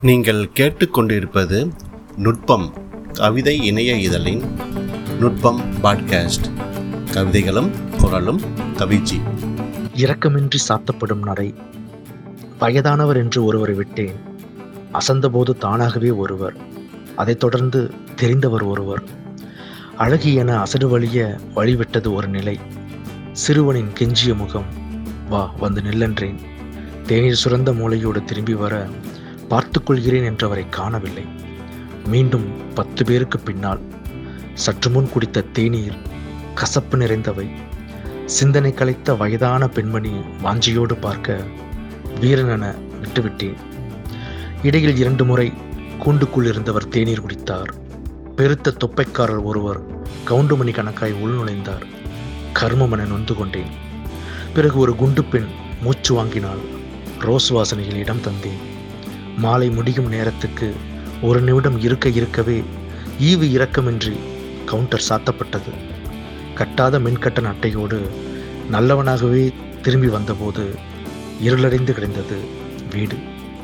நீங்கள் கேட்டுக்கொண்டிருப்பது நுட்பம் கவிதை இணைய இதழின் நுட்பம் பாட்காஸ்ட் கவிதைகளும் குரலும் கவிச்சி இரக்கமின்றி சாத்தப்படும் நடை வயதானவர் என்று ஒருவரை விட்டேன் அசந்தபோது தானாகவே ஒருவர் அதைத் தொடர்ந்து தெரிந்தவர் ஒருவர் அழகி என அசடு வழிய வழிவிட்டது ஒரு நிலை சிறுவனின் கெஞ்சிய முகம் வா வந்து நில்லென்றேன் தேநீர் சுரந்த மூளையோடு திரும்பி வர பார்த்துக் கொள்கிறேன் என்றவரை காணவில்லை மீண்டும் பத்து பேருக்கு பின்னால் சற்று முன் குடித்த தேநீர் கசப்பு நிறைந்தவை சிந்தனை கலைத்த வயதான பெண்மணி வாஞ்சியோடு பார்க்க வீரனென விட்டுவிட்டேன் இடையில் இரண்டு முறை கூண்டுக்குள் இருந்தவர் தேநீர் குடித்தார் பெருத்த தொப்பைக்காரர் ஒருவர் கவுண்டுமணி கணக்காய் உள்நுழைந்தார் கர்மமென நொந்து கொண்டேன் பிறகு ஒரு குண்டு பெண் மூச்சு வாங்கினாள் ரோஸ் வாசனையில் இடம் தந்தேன் மாலை முடியும் நேரத்துக்கு ஒரு நிமிடம் இருக்க இருக்கவே ஈவு இரக்கமின்றி கவுண்டர் சாத்தப்பட்டது கட்டாத மின்கட்டண அட்டையோடு நல்லவனாகவே திரும்பி வந்தபோது இருளடைந்து கிடந்தது வீடு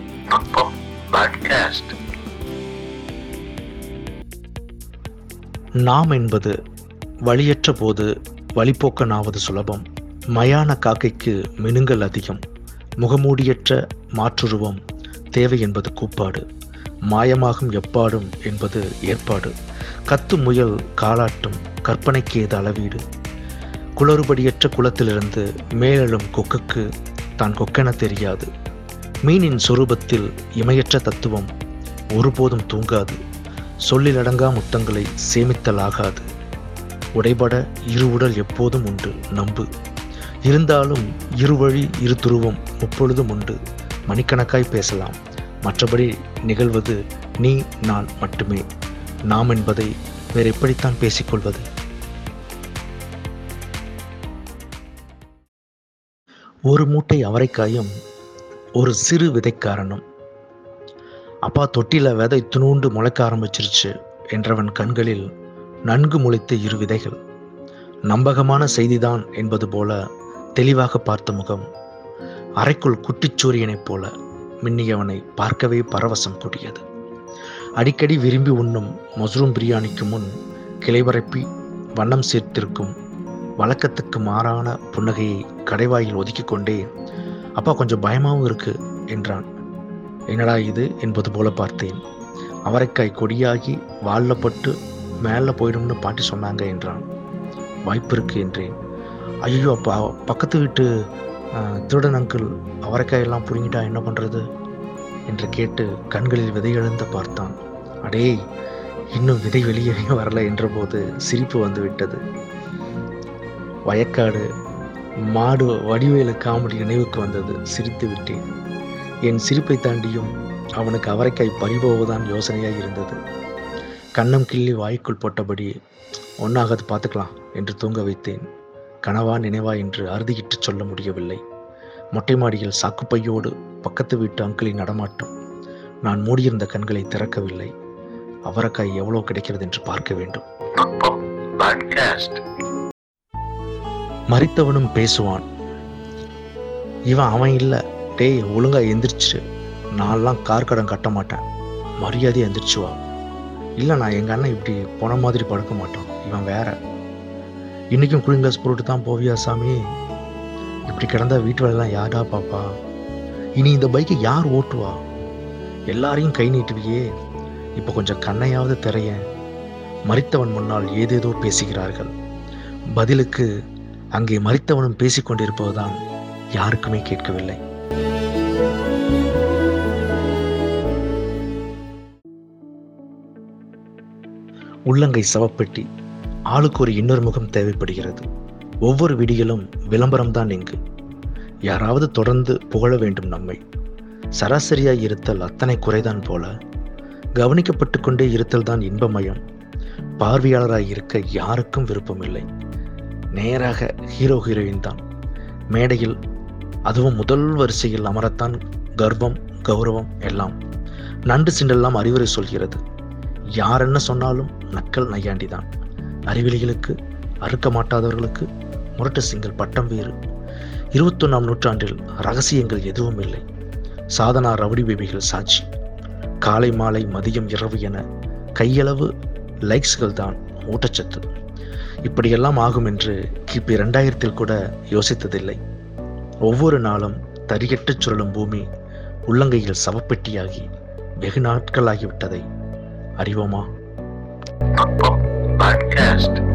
நாம் என்பது வழியற்ற போது வழிப்போக்கனாவது சுலபம் மயான காக்கைக்கு மினுங்கல் அதிகம் முகமூடியற்ற மாற்றுருவம் தேவை என்பது கூப்பாடு மாயமாகும் எப்பாடும் என்பது ஏற்பாடு கத்து முயல் காலாட்டும் கற்பனைக்கு ஏது அளவீடு குளறுபடியற்ற குளத்திலிருந்து மேலெழும் கொக்குக்கு தான் கொக்கென தெரியாது மீனின் சொரூபத்தில் இமையற்ற தத்துவம் ஒருபோதும் தூங்காது சொல்லிலடங்கா முத்தங்களை சேமித்தல் ஆகாது உடைபட இரு உடல் எப்போதும் உண்டு நம்பு இருந்தாலும் இருவழி இரு துருவம் முப்பொழுதும் உண்டு மணிக்கணக்காய் பேசலாம் மற்றபடி நிகழ்வது நீ நான் மட்டுமே நாம் என்பதை வேற எப்படித்தான் பேசிக்கொள்வது ஒரு மூட்டை அவரைக்காயும் ஒரு சிறு விதைக்காரனும் அப்பா தொட்டில விதை துணூண்டு முளைக்க ஆரம்பிச்சிருச்சு என்றவன் கண்களில் நன்கு முளைத்த இரு விதைகள் நம்பகமான செய்திதான் என்பது போல தெளிவாக பார்த்த முகம் அறைக்குள் குட்டிச்சூரியனைப் போல மின்னியவனை பார்க்கவே பரவசம் கூடியது அடிக்கடி விரும்பி உண்ணும் மஸ்ரூம் பிரியாணிக்கு முன் கிளைவரப்பி வண்ணம் சேர்த்திருக்கும் வழக்கத்துக்கு மாறான புன்னகையை கடைவாயில் ஒதுக்கிக் கொண்டே அப்பா கொஞ்சம் பயமாகவும் இருக்கு என்றான் என்னடா இது என்பது போல பார்த்தேன் அவரைக்காய் கொடியாகி வாலில் பட்டு மேலே போயிடும்னு பாட்டி சொன்னாங்க என்றான் வாய்ப்பு இருக்கு என்றேன் ஐயோ அப்பா பக்கத்து வீட்டு அஹ், திருடன் அங்கிள் அவரைக்காயெல்லாம் புடுங்கிட்டா என்ன பண்ணுறது என்று கேட்டு கண்களில் விதை எழுந்த பார்த்தான் அடேய் இன்னும் விதை வெளியவே வரல என்றபோது சிரிப்பு வந்து விட்டது வயக்காடு மாடு வடிவேலு காமெடி நினைவுக்கு வந்தது சிரித்து விட்டேன் என் சிரிப்பை தாண்டியும் அவனுக்கு அவரைக்காய் பறிபோவதுதான் யோசனையாக இருந்தது கண்ணம் கிள்ளி வாய்க்குள் போட்டபடி ஒன்றாகாது பார்த்துக்கலாம் என்று தூங்க வைத்தேன் கனவா நினைவா என்று அறுதியிட்டு சொல்ல முடியவில்லை மொட்டை மாடியில் சாக்குப்பையோடு பக்கத்து வீட்டு அங்கிளின் நடமாட்டம் நான் மூடியிருந்த கண்களை திறக்கவில்லை அவரைக்காய் எவ்வளோ கிடைக்கிறது என்று பார்க்க வேண்டும் மறித்தவனும் பேசுவான் இவன் அவன் இல்லை டேய் ஒழுங்கா எந்திரிச்சு நான்லாம் கார் கடன் கட்ட மாட்டேன் மரியாதையை எந்திரிச்சு வா இல்லை நான் எங்கள் அண்ணன் இப்படி போன மாதிரி படுக்க மாட்டான் இவன் வேற இன்றைக்கும் கூலிங் கிளாஸ் போட்டு தான் போவியா சாமி இப்படி கிடந்தா வீட்டு வேலைலாம் யாரா பாப்பா இனி இந்த பைக்கை யார் ஓட்டுவா எல்லாரையும் கை நீட்டுவியே இப்போ கொஞ்சம் கண்ணையாவது திரையேன் மறித்தவன் முன்னால் ஏதேதோ பேசுகிறார்கள் பதிலுக்கு அங்கே மறித்தவனும் பேசிக் கொண்டிருப்பதுதான் யாருக்குமே கேட்கவில்லை உள்ளங்கை சவப்பெட்டி ஆளுக்கு ஒரு இன்னொரு முகம் தேவைப்படுகிறது ஒவ்வொரு விடியிலும் விளம்பரம்தான் இங்கு யாராவது தொடர்ந்து புகழ வேண்டும் நம்மை சராசரியாய் இருத்தல் அத்தனை குறைதான் போல கவனிக்கப்பட்டு கொண்டே இருத்தல் தான் இன்பமயம் பார்வையாளராய் இருக்க யாருக்கும் விருப்பமில்லை நேராக ஹீரோ ஹீரோயின் தான் மேடையில் அதுவும் முதல் வரிசையில் அமரத்தான் கர்வம் கௌரவம் எல்லாம் நண்டு சிண்டெல்லாம் அறிவுரை சொல்கிறது யார் என்ன சொன்னாலும் நக்கல் நையாண்டி தான் அறிவிலிகளுக்கு அறுக்க மாட்டாதவர்களுக்கு முரட்டு சிங்கல் பட்டம் வேறு இருபத்தொன்னாம் நூற்றாண்டில் ரகசியங்கள் எதுவும் இல்லை சாதனா ரவுடி பேபிகள் சாட்சி காலை மாலை மதியம் இரவு என கையளவு லைக்ஸ்கள் தான் ஊட்டச்சத்து இப்படியெல்லாம் ஆகும் என்று கிபி இரண்டாயிரத்தில் கூட யோசித்ததில்லை ஒவ்வொரு நாளும் தறிகெட்டுச் சுழலும் பூமி உள்ளங்கையில் சவப்பெட்டியாகி வெகு நாட்களாகிவிட்டதை அறிவோமா Podcast.